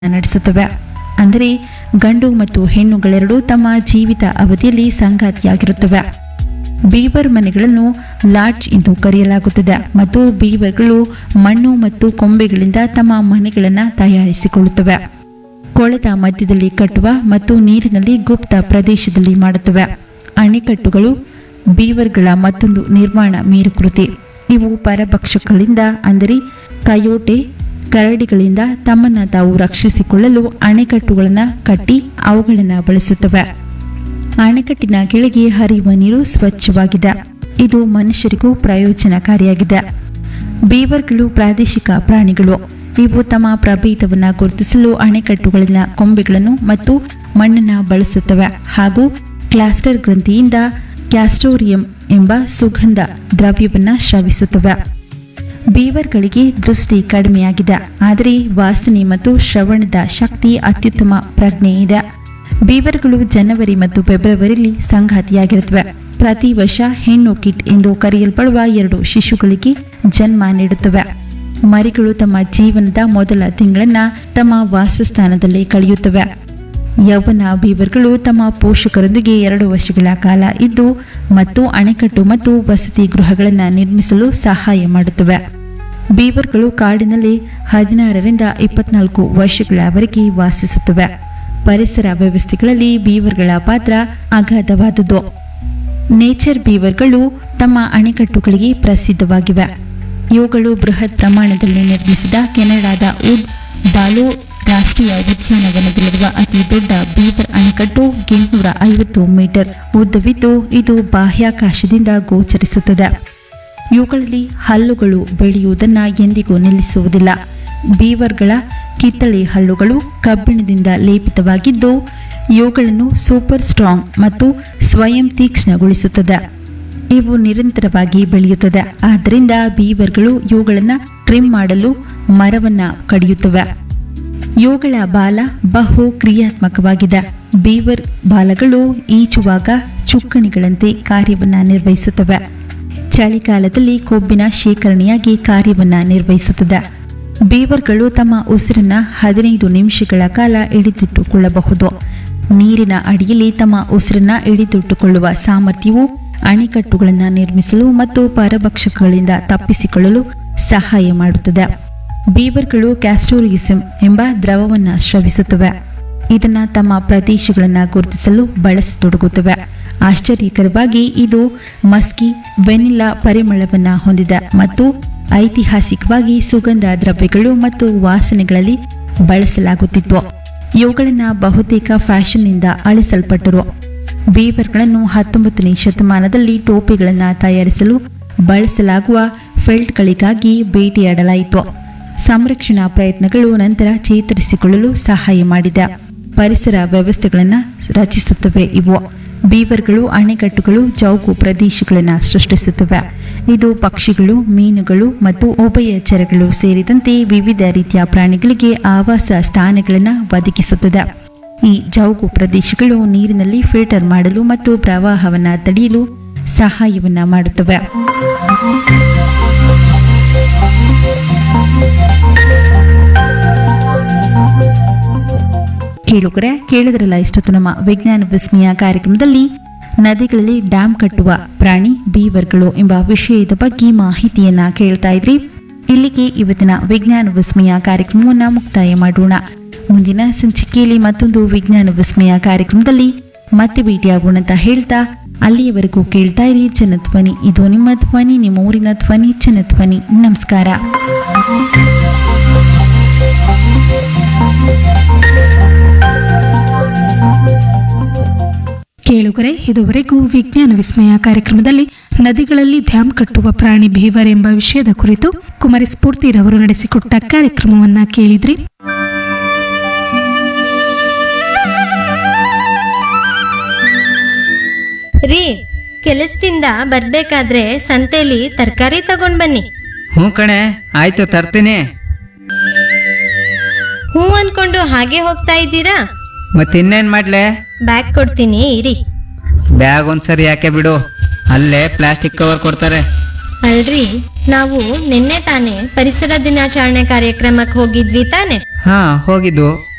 ನಡೆಸುತ್ತವೆ ಅಂದರೆ ಗಂಡು ಮತ್ತು ಹೆಣ್ಣುಗಳೆರಡೂ ತಮ್ಮ ಜೀವಿತ ಅವಧಿಯಲ್ಲಿ ಸಂಗಾತಿಯಾಗಿರುತ್ತವೆ ಬೀವರ್ ಮನೆಗಳನ್ನು ಲಾಡ್ಜ್ ಎಂದು ಕರೆಯಲಾಗುತ್ತದೆ ಮತ್ತು ಬೀವರ್ಗಳು ಮಣ್ಣು ಮತ್ತು ಕೊಂಬೆಗಳಿಂದ ತಮ್ಮ ಮನೆಗಳನ್ನು ತಯಾರಿಸಿಕೊಳ್ಳುತ್ತವೆ ಕೊಳದ ಮಧ್ಯದಲ್ಲಿ ಕಟ್ಟುವ ಮತ್ತು ನೀರಿನಲ್ಲಿ ಗುಪ್ತ ಪ್ರದೇಶದಲ್ಲಿ ಮಾಡುತ್ತವೆ ಅಣೆಕಟ್ಟುಗಳು ಬೀವರ್ಗಳ ಮತ್ತೊಂದು ನಿರ್ಮಾಣ ಮೇರುಕೃತಿ ಇವು ಪರಭಕ್ಷಕಗಳಿಂದ ಅಂದರೆ ಕಯೋಟೆ ಕರಡಿಗಳಿಂದ ತಮ್ಮನ್ನು ತಾವು ರಕ್ಷಿಸಿಕೊಳ್ಳಲು ಅಣೆಕಟ್ಟುಗಳನ್ನು ಕಟ್ಟಿ ಅವುಗಳನ್ನು ಬಳಸುತ್ತವೆ ಅಣೆಕಟ್ಟಿನ ಕೆಳಗೆ ಹರಿಯುವ ನೀರು ಸ್ವಚ್ಛವಾಗಿದೆ ಇದು ಮನುಷ್ಯರಿಗೂ ಪ್ರಯೋಜನಕಾರಿಯಾಗಿದೆ ಬೀವರ್ಗಳು ಪ್ರಾದೇಶಿಕ ಪ್ರಾಣಿಗಳು ಇವು ತಮ್ಮ ಪ್ರಭೇದವನ್ನು ಗುರುತಿಸಲು ಅಣೆಕಟ್ಟುಗಳಲ್ಲಿನ ಕೊಂಬೆಗಳನ್ನು ಮತ್ತು ಮಣ್ಣನ್ನು ಬಳಸುತ್ತವೆ ಹಾಗೂ ಕ್ಲಾಸ್ಟರ್ ಗ್ರಂಥಿಯಿಂದ ಕ್ಯಾಸ್ಟೋರಿಯಂ ಎಂಬ ಸುಗಂಧ ದ್ರವ್ಯವನ್ನು ಸ್ರವಿಸುತ್ತವೆ ಬೀವರ್ಗಳಿಗೆ ದೃಷ್ಟಿ ಕಡಿಮೆಯಾಗಿದೆ ಆದರೆ ವಾಸನೆ ಮತ್ತು ಶ್ರವಣದ ಶಕ್ತಿ ಅತ್ಯುತ್ತಮ ಪ್ರಜ್ಞೆ ಇದೆ ಬೀವರ್ಗಳು ಜನವರಿ ಮತ್ತು ಫೆಬ್ರವರಿಯಲ್ಲಿ ಸಂಗಾತಿಯಾಗಿರುತ್ತವೆ ಪ್ರತಿ ವರ್ಷ ಹೆಣ್ಣು ಕಿಟ್ ಎಂದು ಕರೆಯಲ್ಪಡುವ ಎರಡು ಶಿಶುಗಳಿಗೆ ಜನ್ಮ ನೀಡುತ್ತವೆ ಮರಿಗಳು ತಮ್ಮ ಜೀವನದ ಮೊದಲ ತಿಂಗಳನ್ನ ತಮ್ಮ ವಾಸಸ್ಥಾನದಲ್ಲಿ ಕಳೆಯುತ್ತವೆ ಯೌವನ ಬೀವರ್ಗಳು ತಮ್ಮ ಪೋಷಕರೊಂದಿಗೆ ಎರಡು ವರ್ಷಗಳ ಕಾಲ ಇದ್ದು ಮತ್ತು ಅಣೆಕಟ್ಟು ಮತ್ತು ವಸತಿ ಗೃಹಗಳನ್ನು ನಿರ್ಮಿಸಲು ಸಹಾಯ ಮಾಡುತ್ತವೆ ಬೀವರ್ಗಳು ಕಾಡಿನಲ್ಲಿ ಹದಿನಾರರಿಂದ ಇಪ್ಪತ್ನಾಲ್ಕು ವರ್ಷಗಳವರೆಗೆ ವಾಸಿಸುತ್ತವೆ ಪರಿಸರ ವ್ಯವಸ್ಥೆಗಳಲ್ಲಿ ಬೀವರ್ಗಳ ಪಾತ್ರ ಅಗಾಧವಾದುದು ನೇಚರ್ ಬೀವರ್ಗಳು ತಮ್ಮ ಅಣೆಕಟ್ಟುಗಳಿಗೆ ಪ್ರಸಿದ್ಧವಾಗಿವೆ ಇವುಗಳು ಬೃಹತ್ ಪ್ರಮಾಣದಲ್ಲಿ ನಿರ್ಮಿಸಿದ ಕೆನಡಾದ ಉಡ್ ಬಾಲೋ ರಾಷ್ಟ್ರೀಯ ಉದ್ಯಾನವನದಲ್ಲಿರುವ ಅತಿ ದೊಡ್ಡ ಬೀವರ್ ಅಣೆಕಟ್ಟು ಎಂಟುನೂರ ಐವತ್ತು ಮೀಟರ್ ಉದ್ದವಿದ್ದು ಇದು ಬಾಹ್ಯಾಕಾಶದಿಂದ ಗೋಚರಿಸುತ್ತದೆ ಇವುಗಳಲ್ಲಿ ಹಲ್ಲುಗಳು ಬೆಳೆಯುವುದನ್ನು ಎಂದಿಗೂ ನಿಲ್ಲಿಸುವುದಿಲ್ಲ ಬೀವರ್ಗಳ ಕಿತ್ತಳೆ ಹಲ್ಲುಗಳು ಕಬ್ಬಿಣದಿಂದ ಲೇಪಿತವಾಗಿದ್ದು ಇವುಗಳನ್ನು ಸೂಪರ್ ಸ್ಟ್ರಾಂಗ್ ಮತ್ತು ಸ್ವಯಂ ತೀಕ್ಷ್ಣಗೊಳಿಸುತ್ತದೆ ಇವು ನಿರಂತರವಾಗಿ ಬೆಳೆಯುತ್ತದೆ ಆದ್ದರಿಂದ ಬೀವರ್ಗಳು ಇವುಗಳನ್ನು ಟ್ರಿಮ್ ಮಾಡಲು ಮರವನ್ನು ಕಡಿಯುತ್ತವೆ ಇವುಗಳ ಬಾಲ ಬಹು ಕ್ರಿಯಾತ್ಮಕವಾಗಿದೆ ಬೀವರ್ ಬಾಲಗಳು ಈಜುವಾಗ ಚುಕ್ಕಣಿಗಳಂತೆ ಕಾರ್ಯವನ್ನು ನಿರ್ವಹಿಸುತ್ತವೆ ಚಳಿಗಾಲದಲ್ಲಿ ಕೊಬ್ಬಿನ ಶೇಖರಣೆಯಾಗಿ ಕಾರ್ಯವನ್ನು ನಿರ್ವಹಿಸುತ್ತದೆ ಬೀವರ್ಗಳು ತಮ್ಮ ಉಸಿರನ್ನ ಹದಿನೈದು ನಿಮಿಷಗಳ ಕಾಲ ಹಿಡಿದಿಟ್ಟುಕೊಳ್ಳಬಹುದು ನೀರಿನ ಅಡಿಯಲ್ಲಿ ತಮ್ಮ ಉಸಿರನ್ನ ಹಿಡಿದಿಟ್ಟುಕೊಳ್ಳುವ ಸಾಮರ್ಥ್ಯವು ಅಣೆಕಟ್ಟುಗಳನ್ನು ನಿರ್ಮಿಸಲು ಮತ್ತು ಪರಭಕ್ಷಕಗಳಿಂದ ತಪ್ಪಿಸಿಕೊಳ್ಳಲು ಸಹಾಯ ಮಾಡುತ್ತದೆ ಬೀವರ್ಗಳು ಕ್ಯಾಸ್ಟೋರಿಯಿಸಮ್ ಎಂಬ ದ್ರವವನ್ನು ಸ್ರವಿಸುತ್ತವೆ ಇದನ್ನ ತಮ್ಮ ಪ್ರದೇಶಗಳನ್ನು ಗುರುತಿಸಲು ಬಳಸತೊಡಗುತ್ತವೆ ಆಶ್ಚರ್ಯಕರವಾಗಿ ಇದು ಮಸ್ಕಿ ವೆನಿಲ್ಲಾ ಪರಿಮಳವನ್ನು ಹೊಂದಿದೆ ಮತ್ತು ಐತಿಹಾಸಿಕವಾಗಿ ಸುಗಂಧ ದ್ರವ್ಯಗಳು ಮತ್ತು ವಾಸನೆಗಳಲ್ಲಿ ಬಳಸಲಾಗುತ್ತಿತ್ತು ಇವುಗಳನ್ನು ಬಹುತೇಕ ಫ್ಯಾಷನ್ನಿಂದ ಅಳಿಸಲ್ಪಟ್ಟರು ಬೀವರ್ಗಳನ್ನು ಹತ್ತೊಂಬತ್ತನೇ ಶತಮಾನದಲ್ಲಿ ಟೋಪಿಗಳನ್ನು ತಯಾರಿಸಲು ಬಳಸಲಾಗುವ ಫೆಲ್ಟ್ಗಳಿಗಾಗಿ ಬೇಟೆಯಾಡಲಾಯಿತು ಸಂರಕ್ಷಣಾ ಪ್ರಯತ್ನಗಳು ನಂತರ ಚೇತರಿಸಿಕೊಳ್ಳಲು ಸಹಾಯ ಮಾಡಿದೆ ಪರಿಸರ ವ್ಯವಸ್ಥೆಗಳನ್ನು ರಚಿಸುತ್ತವೆ ಇವು ಬೀವರ್ಗಳು ಅಣೆಕಟ್ಟುಗಳು ಚೌಕು ಪ್ರದೇಶಗಳನ್ನು ಸೃಷ್ಟಿಸುತ್ತವೆ ಇದು ಪಕ್ಷಿಗಳು ಮೀನುಗಳು ಮತ್ತು ಉಭಯಚರಗಳು ಸೇರಿದಂತೆ ವಿವಿಧ ರೀತಿಯ ಪ್ರಾಣಿಗಳಿಗೆ ಆವಾಸ ಸ್ಥಾನಗಳನ್ನು ಒದಗಿಸುತ್ತದೆ ಈ ಜೌಗು ಪ್ರದೇಶಗಳು ನೀರಿನಲ್ಲಿ ಫಿಲ್ಟರ್ ಮಾಡಲು ಮತ್ತು ಪ್ರವಾಹವನ್ನು ತಡೆಯಲು ಸಹಾಯವನ್ನು ಮಾಡುತ್ತವೆ ಕೇಳುಗರೆ ಕೇಳಿದ್ರಲ್ಲ ಇಷ್ಟೊತ್ತು ನಮ್ಮ ವಿಜ್ಞಾನ ವಿಸ್ಮಯ ಕಾರ್ಯಕ್ರಮದಲ್ಲಿ ನದಿಗಳಲ್ಲಿ ಡ್ಯಾಮ್ ಕಟ್ಟುವ ಪ್ರಾಣಿ ಬೀವರ್ಗಳು ಎಂಬ ವಿಷಯದ ಬಗ್ಗೆ ಮಾಹಿತಿಯನ್ನ ಕೇಳ್ತಾ ಇದ್ರಿ ಇಲ್ಲಿಗೆ ಇವತ್ತಿನ ವಿಜ್ಞಾನ ವಿಸ್ಮಯ ಕಾರ್ಯಕ್ರಮವನ್ನು ಮುಕ್ತಾಯ ಮಾಡೋಣ ಮುಂದಿನ ಸಂಚಿಕೆಯಲ್ಲಿ ಮತ್ತೊಂದು ವಿಜ್ಞಾನ ವಿಸ್ಮಯ ಕಾರ್ಯಕ್ರಮದಲ್ಲಿ ಮತ್ತೆ ಭೇಟಿಯಾಗೋಣ ಅಂತ ಹೇಳ್ತಾ ಅಲ್ಲಿಯವರೆಗೂ ಕೇಳ್ತಾ ಇರಿ ಜನಧ್ವನಿ ಇದು ನಿಮ್ಮ ಧ್ವನಿ ನಿಮ್ಮ ಊರಿನ ಧ್ವನಿ ಜನಧ್ವನಿ ನಮಸ್ಕಾರ ಕೇಳುಗರೆ ಇದುವರೆಗೂ ವಿಜ್ಞಾನ ವಿಸ್ಮಯ ಕಾರ್ಯಕ್ರಮದಲ್ಲಿ ನದಿಗಳಲ್ಲಿ ಡ್ಯಾಮ್ ಕಟ್ಟುವ ಪ್ರಾಣಿ ಬೇವರ್ ಎಂಬ ವಿಷಯದ ಕುರಿತು ಕುಮಾರಿ ಸ್ಫೂರ್ತಿರವರು ನಡೆಸಿಕೊಟ್ಟ ಕಾರ್ಯಕ್ರಮವನ್ನ ಕೇಳಿದ್ರಿ ರೀ ಕೆಲಸದಿಂದ ಬರ್ಬೇಕಾದ್ರೆ ಸಂತೆಲಿ ತರಕಾರಿ ತಗೊಂಡ್ ಬನ್ನಿ ಹ್ಞೂ ಕಣೆ ಆಯ್ತು ತರ್ತೀನಿ ಹೂ ಅನ್ಕೊಂಡು ಹಾಗೆ ಹೋಗ್ತಾ ಇದ್ದೀರಾ ಮತ್ತೆ ಇನ್ನೇನ್ ಮಾಡ್ಲೆ ಬ್ಯಾಗ್ ಕೊಡ್ತೀನಿ ಇರಿ ಬ್ಯಾಗ್ ಒಂದ್ಸರಿ ಯಾಕೆ ಬಿಡು ಅಲ್ಲೇ ಪ್ಲಾಸ್ಟಿಕ್ ಕವರ್ ಕೊಡ್ತಾರೆ ಅಲ್ರಿ ನಾವು ನಿನ್ನೆ ತಾನೇ ಪರಿಸರ ದಿನಾಚರಣೆ ಕಾರ್ಯಕ್ರಮಕ್ಕೆ ಹೋಗಿದ್ವಿ ತಾನೆ ಹಾ ಹೋಗಿದ್ದು